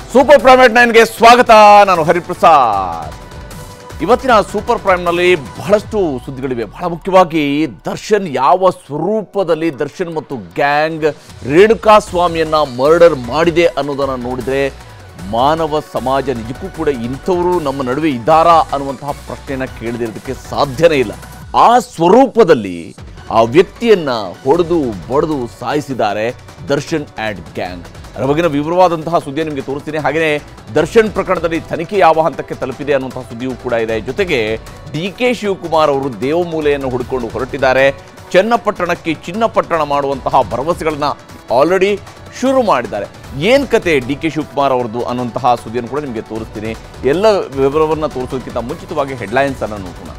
super prime eight ನೈನ್ಗೆ ಸ್ವಾಗತ ನಾನು ಹರಿಪ್ರಸಾದ್ ಇವತ್ತಿನ ಸೂಪರ್ ಪ್ರೈಮ್ನಲ್ಲಿ ಬಹಳಷ್ಟು ಸುದ್ದಿಗಳಿವೆ ಬಹಳ ಮುಖ್ಯವಾಗಿ ದರ್ಶನ್ ಯಾವ ಸ್ವರೂಪದಲ್ಲಿ ದರ್ಶನ್ ಮತ್ತು ಗ್ಯಾಂಗ್ ರೇಣುಕಾ ಸ್ವಾಮಿಯನ್ನ ಮರ್ಡರ್ ಮಾಡಿದೆ ಅನ್ನೋದನ್ನು ನೋಡಿದ್ರೆ ಮಾನವ ಸಮಾಜ ನಿಜಕ್ಕೂ ಕೂಡ ಇಂಥವರು ನಮ್ಮ ನಡುವೆ ಇದ್ದಾರಾ ಅನ್ನುವಂತಹ ಪ್ರಶ್ನೆಯನ್ನ ಕೇಳದಿರೋದಕ್ಕೆ ಸಾಧ್ಯನೇ ಇಲ್ಲ ಆ ಸ್ವರೂಪದಲ್ಲಿ ಆ ವ್ಯಕ್ತಿಯನ್ನ ಹೊಡೆದು ಬಡಿದು ಸಾಯಿಸಿದ್ದಾರೆ ದರ್ಶನ್ ಆ್ಯಂಡ್ ಗ್ಯಾಂಗ್ ಅದರ ಬಗ್ಗಿನ ವಿವರವಾದಂತಹ ಸುದ್ದಿ ನಿಮಗೆ ತೋರಿಸ್ತೀನಿ ಹಾಗೆಯೇ ದರ್ಶನ್ ಪ್ರಕರಣದಲ್ಲಿ ತನಿಖೆ ಯಾವ ಹಂತಕ್ಕೆ ತಲುಪಿದೆ ಅನ್ನುವಂತಹ ಸುದ್ದಿಯೂ ಕೂಡ ಇದೆ ಜೊತೆಗೆ ಡಿ ಕೆ ಶಿವಕುಮಾರ್ ಅವರು ದೇವಮೂಲೆಯನ್ನು ಹುಡುಕೊಂಡು ಹೊರಟಿದ್ದಾರೆ ಚನ್ನಪಟ್ಟಣಕ್ಕೆ ಚಿನ್ನಪಟ್ಟಣ ಮಾಡುವಂತಹ ಭರವಸೆಗಳನ್ನ ಆಲ್ರೆಡಿ ಶುರು ಮಾಡಿದ್ದಾರೆ ಏನ್ ಕತೆ ಡಿ ಕೆ ಶಿವಕುಮಾರ್ ಅವರದ್ದು ಅನ್ನುವಂತಹ ಸುದ್ದಿಯನ್ನು ಕೂಡ ನಿಮಗೆ ತೋರಿಸ್ತೀನಿ ಎಲ್ಲ ವಿವರವನ್ನು ತೋರಿಸೋದಕ್ಕಿಂತ ಮುಂಚಿತವಾಗಿ ಹೆಡ್ಲೈನ್ಸ್ ಅನ್ನು ನೋಡೋಣ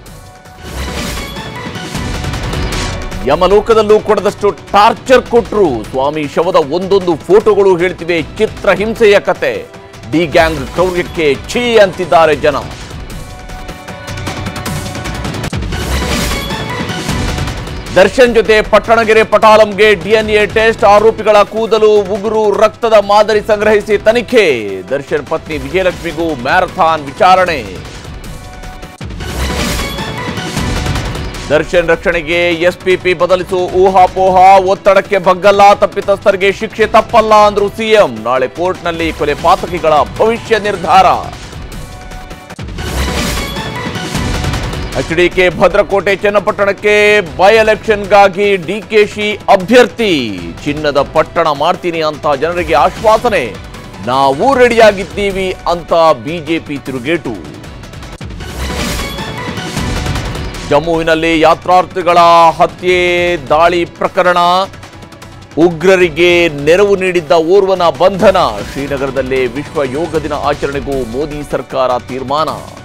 ಯಮಲೋಕದಲ್ಲೂ ಕೊಡದಷ್ಟು ಟಾರ್ಚರ್ ಕೊಟ್ರು ಸ್ವಾಮಿ ಶವದ ಒಂದೊಂದು ಫೋಟೋಗಳು ಹೇಳ್ತಿವೆ ಚಿತ್ರ ಹಿಂಸೆಯ ಕತೆ ಡಿ ಗ್ಯಾಂಗ್ ಕ್ರೌರ್ಯಕ್ಕೆ ಛೀ ಅಂತಿದ್ದಾರೆ ಜನ ದರ್ಶನ್ ಜೊತೆ ಪಟ್ಟಣಗೆರೆ ಪಟಾಲಂಗೆ ಡಿಎನ್ಎ ಟೆಸ್ಟ್ ಆರೋಪಿಗಳ ಕೂದಲು ಉಗುರು ರಕ್ತದ ಮಾದರಿ ಸಂಗ್ರಹಿಸಿ ತನಿಖೆ ದರ್ಶನ್ ಪತ್ನಿ ವಿಜಯಲಕ್ಷ್ಮಿಗೂ ಮ್ಯಾರಥಾನ್ ವಿಚಾರಣೆ ದರ್ಶನ್ ರಕ್ಷಣೆಗೆ ಎಸ್ಪಿಪಿ ಬದಲಿಸು ಊಹಾಪೋಹ ಒತ್ತಡಕ್ಕೆ ಬಗ್ಗಲ್ಲ ತಪ್ಪಿತಸ್ಥರಿಗೆ ಶಿಕ್ಷೆ ತಪ್ಪಲ್ಲ ಅಂದ್ರು ಸಿಎಂ ನಾಳೆ ಕೋರ್ಟ್ನಲ್ಲಿ ಕೊಲೆ ಪಾತಕಿಗಳ ಭವಿಷ್ಯ ನಿರ್ಧಾರ ಎಚ್ಡಿಕೆ ಭದ್ರಕೋಟೆ ಚನ್ನಪಟ್ಟಣಕ್ಕೆ ಬೈ ಎಲೆಕ್ಷನ್ಗಾಗಿ ಡಿಕೆಶಿ ಅಭ್ಯರ್ಥಿ ಚಿನ್ನದ ಪಟ್ಟಣ ಮಾಡ್ತೀನಿ ಅಂತ ಜನರಿಗೆ ಆಶ್ವಾಸನೆ ನಾವು ರೆಡಿಯಾಗಿದ್ದೀವಿ ಅಂತ ಬಿಜೆಪಿ ತಿರುಗೇಟು ಜಮ್ಮುವಿನಲ್ಲಿ ಯಾತ್ರಾರ್ಥಿಗಳ ಹತ್ಯೆ ದಾಳಿ ಪ್ರಕರಣ ಉಗ್ರರಿಗೆ ನೆರವು ನೀಡಿದ್ದ ಓರ್ವನ ಬಂಧನ ಶ್ರೀನಗರದಲ್ಲಿ ವಿಶ್ವ ಯೋಗ ದಿನ ಆಚರಣೆಗೂ ಮೋದಿ ಸರ್ಕಾರ ತೀರ್ಮಾನ